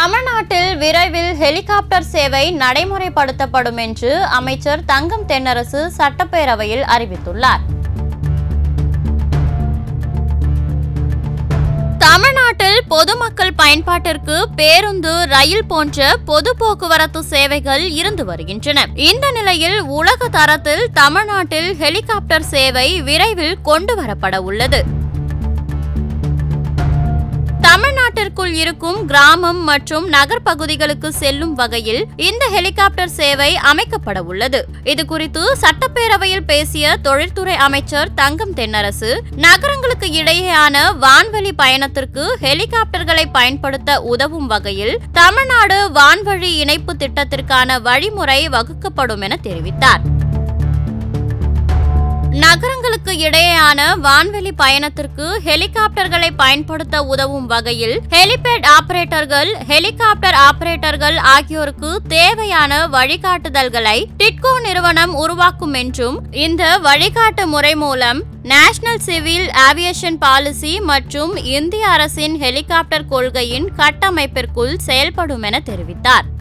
தமிழ்நாட்டில் விரைவில் ஹெலிகாப்டர் சேவை நடைமுறைப்படுத்தப்படும் என்று அமைச்சர் தங்கம் தென்னரசு சட்டப்பேரவையில் அறிவித்துள்ளார் தமிழ்நாட்டில் பொதுமக்கள் பயன்பாட்டிற்கு பேருந்து ரயில் போன்ற பொது போக்குவரத்து சேவைகள் இருந்து வருகின்றன இந்த நிலையில் உலக தரத்தில் தமிழ்நாட்டில் ஹெலிகாப்டர் சேவை விரைவில் கொண்டு வரப்பட உள்ளது தமிழ்நாட்டிற்குள் இருக்கும் கிராமம் மற்றும் நகர் பகுதிகளுக்கு செல்லும் வகையில் இந்த ஹெலிகாப்டர் சேவை அமைக்கப்பட உள்ளது இது குறித்து சட்டப்பேரவையில் பேசிய தொழில்துறை அமைச்சர் தங்கம் தென்னரசு நகரங்களுக்கு இடையேயான வான்வழி பயணத்திற்கு ஹெலிகாப்டர்களை பயன்படுத்த உதவும் வகையில் தமிழ்நாடு வான்வழி இணைப்பு திட்டத்திற்கான வழிமுறை வகுக்கப்படும் என தெரிவித்தார் நகரங்களுக்கு இடையேயான வான்வெளி பயணத்திற்கு ஹெலிகாப்டர்களை பயன்படுத்த உதவும் வகையில் ஹெலிபேட் ஆபரேட்டர்கள் ஹெலிகாப்டர் ஆபரேட்டர்கள் ஆகியோருக்கு தேவையான வழிகாட்டுதல்களை டிட்கோ நிறுவனம் உருவாக்கும் என்றும் இந்த வழிகாட்டு முறை மூலம் நேஷனல் சிவில் ஏவியேஷன் பாலிசி மற்றும் இந்திய அரசின் ஹெலிகாப்டர் கொள்கையின் கட்டமைப்பிற்குள் செயல்படும் என தெரிவித்தார்